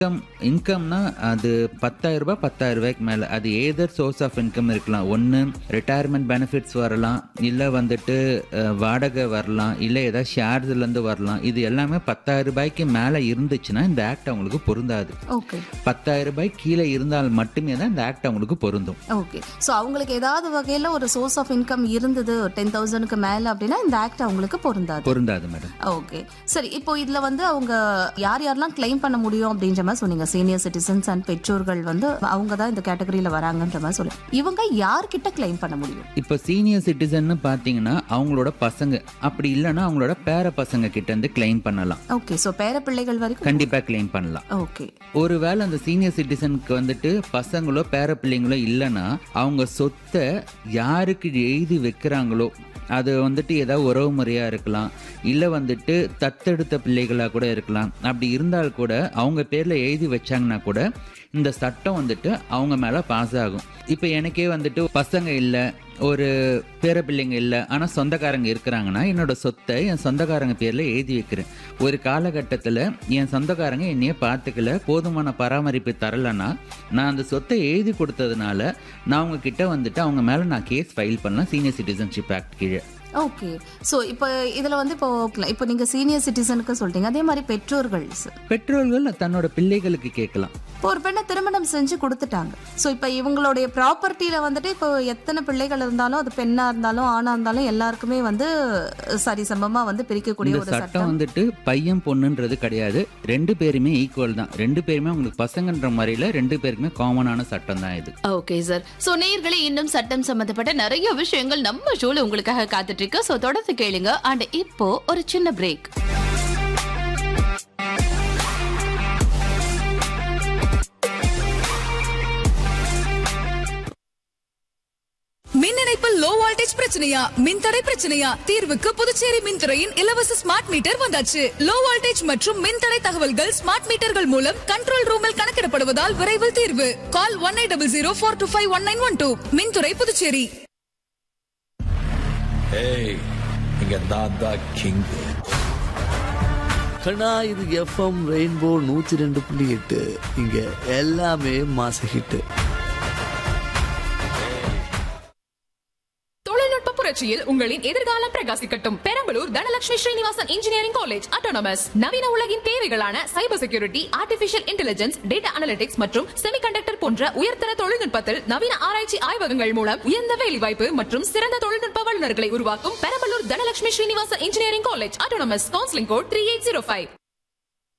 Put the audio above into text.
Income இன்கம்னா அது பத்தாயிரம் ரூபாய் பத்தாயிரம் ரூபாய்க்கு மேலே அது ஏதர் சோர்ஸ் ஆஃப் இன்கம் இருக்கலாம் ஒன்று ரிட்டையர்மெண்ட் பெனிஃபிட்ஸ் வரலாம் இல்லை வந்துட்டு அஹ், வாடகை வரலாம் இல்லை ஏதாவது ஷேர்ஸ்லேருந்து வரலாம் இது எல்லாமே பத்தாயிரம் ரூபாய்க்கு மேலே இருந்துச்சுன்னா இந்த ஆக்ட் அவங்களுக்கு பொருந்தாது ஓகே பத்தாயிரம் ரூபாய் கீழே இருந்தால் மட்டுமே தான் இந்த ஆக்ட் அவங்களுக்கு பொருந்தும் ஓகே ஸோ அவங்களுக்கு ஏதாவது வகையில் ஒரு சோர்ஸ் ஆஃப் இன்கம் இருந்தது டென் தௌசண்ட்க்கு மேலே அப்படின்னா இந்த ஆக்ட் அவங்களுக்கு பொருந்தாது பொருந்தாது மேடம் ஓகே சரி இப்போ இதுல வந்து அவங்க யார் யாரெல்லாம் கிளைம் பண்ண முடியும் அப்படின்ற மாதிரி சொன்னீங்க சீனியர் சிட்டிசன்ஸ் அண்ட் பெற்றோர்கள் வந்து அவங்க தான் இந்த கேட்டகரியில வராங்கன்ற மாதிரி சொல்லி இவங்க யார்கிட்ட கிளைம் பண்ண முடியும் இப்போ சீனியர் சிட்டிசன்னு பார்த்தீங்கன்னா அவங்களோட பசங்க அப்படி இல்லைன்னா அவங்களோட பேர பசங்க கிட்ட இருந்து கிளைம் பண்ணலாம் ஓகே ஸோ பேர பிள்ளைகள் வரைக்கும் கண்டிப்பாக கிளைம் பண்ணலாம் ஓகே ஒருவேளை அந்த சீனியர் சிட்டிசனுக்கு வந்துட்டு பசங்களோ பேர பிள்ளைங்களோ இல்லைன்னா அவங்க சொத்தை யாருக்கு எழுதி வைக்கிறாங்களோ அது வந்துட்டு ஏதாவது உறவு முறையாக இருக்கலாம் இல்லை வந்துட்டு தத்தெடுத்த பிள்ளைகளாக கூட இருக்கலாம் அப்படி இருந்தால் கூட அவங்க பேரில் எழுதி வச்சாங்கன்னா கூட இந்த சட்டம் வந்துட்டு அவங்க மேலே பாஸ் ஆகும் இப்போ எனக்கே வந்துட்டு பசங்க இல்லை ஒரு பேர பிள்ளைங்க இல்லை ஆனால் சொந்தக்காரங்க இருக்கிறாங்கன்னா என்னோட சொத்தை என் சொந்தக்காரங்க பேரில் எழுதி வைக்கிறேன் ஒரு காலகட்டத்தில் என் சொந்தக்காரங்க என்னையே பார்த்துக்கல போதுமான பராமரிப்பு தரலைன்னா நான் அந்த சொத்தை எழுதி கொடுத்ததுனால நான் அவங்க கிட்ட வந்துட்டு அவங்க மேலே நான் கேஸ் ஃபைல் பண்ணலாம் சீனியர் சிட்டிசன்ஷிப் ஆக்ட் கீழே ஓகே ஸோ இப்போ இதுல வந்து இப்போ இப்போ நீங்க சீனியர் சிட்டிசனுக்கு சொல்லிட்டீங்க அதே மாதிரி பெற்றோர்கள் sir. பெற்றோர்கள் தன்னோட பிள்ளைகளுக்கு கேட்கலாம் இப்போ ஒரு பெண்ணை திருமணம் செஞ்சு கொடுத்துட்டாங்க ஸோ இப்போ இவங்களுடைய ப்ராப்பர்ட்டியில வந்துட்டு இப்போ எத்தனை பிள்ளைகள் இருந்தாலும் அது பெண்ணா இருந்தாலும் ஆணா இருந்தாலும் எல்லாருக்குமே வந்து சரி சமமா வந்து பிரிக்கக்கூடிய இந்த ஒரு சட்டம் சட்டம் வந்துட்டு பையன் பொண்ணுன்றது கிடையாது ரெண்டு பேருமே ஈக்குவல் தான் ரெண்டு பேருமே உங்களுக்கு பசங்கன்ற முறையில் ரெண்டு பேருக்குமே காமனான சட்டம் தான் இது ஓகே சார் சோ நேயர்களே இன்னும் சட்டம் சம்பந்தப்பட்ட நிறைய விஷயங்கள் நம்ம ஷோல உங்களுக்காக காத்துட்டு இருக்கு சோ தொடர்ந்து கேளுங்க அண்ட் இப்போ ஒரு சின்ன பிரேக் மின் இணைப்பில் லோ வோல்டேஜ் பிரச்சனையா மின்தடை பிரச்சனையா தீர்வுக்கு புதுச்சேரி மின்துறையின் இலவச ஸ்மார்ட் மீட்டர் வந்தாச்சு லோ வோல்டேஜ் மற்றும் மின்தடை தகவல்கள் ஸ்மார்ட் மீட்டர்கள் மூலம் கண்ட்ரோல் ரூமில் கணக்கிடப்படுவதால் விரைவில் தீர்வு call one eight double zero four two five one nine one two மின்துறை புதுச்சேரி ஏய் இங்க நான் தான் கிங் கண்ணா இது எஃப்எம் ரெயின்போ நூத்தி ரெண்டு புள்ளி எட்டு இங்க எல்லாமே மாச ஹிட் தொழில்நுட்ப புரட்சியில் உங்களின் எதிர்காலம் பிரகாசிக்கட்டும் Perambalur Dhanalakshmi Srinivasan engineering college autonomous நவீன உலகின் தேவைகளான cyber security artificial intelligence data analytics மற்றும் செமிகண்டக்டர் போன்ற உயர்தர தொழில்நுட்பத்தில் நவீன ஆராய்ச்சி ஆய்வகங்கள் மூலம் உயர்ந்த வேலைவாய்ப்பு மற்றும் சிறந்த தொழில்நுட்ப வல்லுநர்களை உருவாக்கும் Perambalur Dhanalakshmi Srinivasan engineering college autonomous counselling code three eight zero five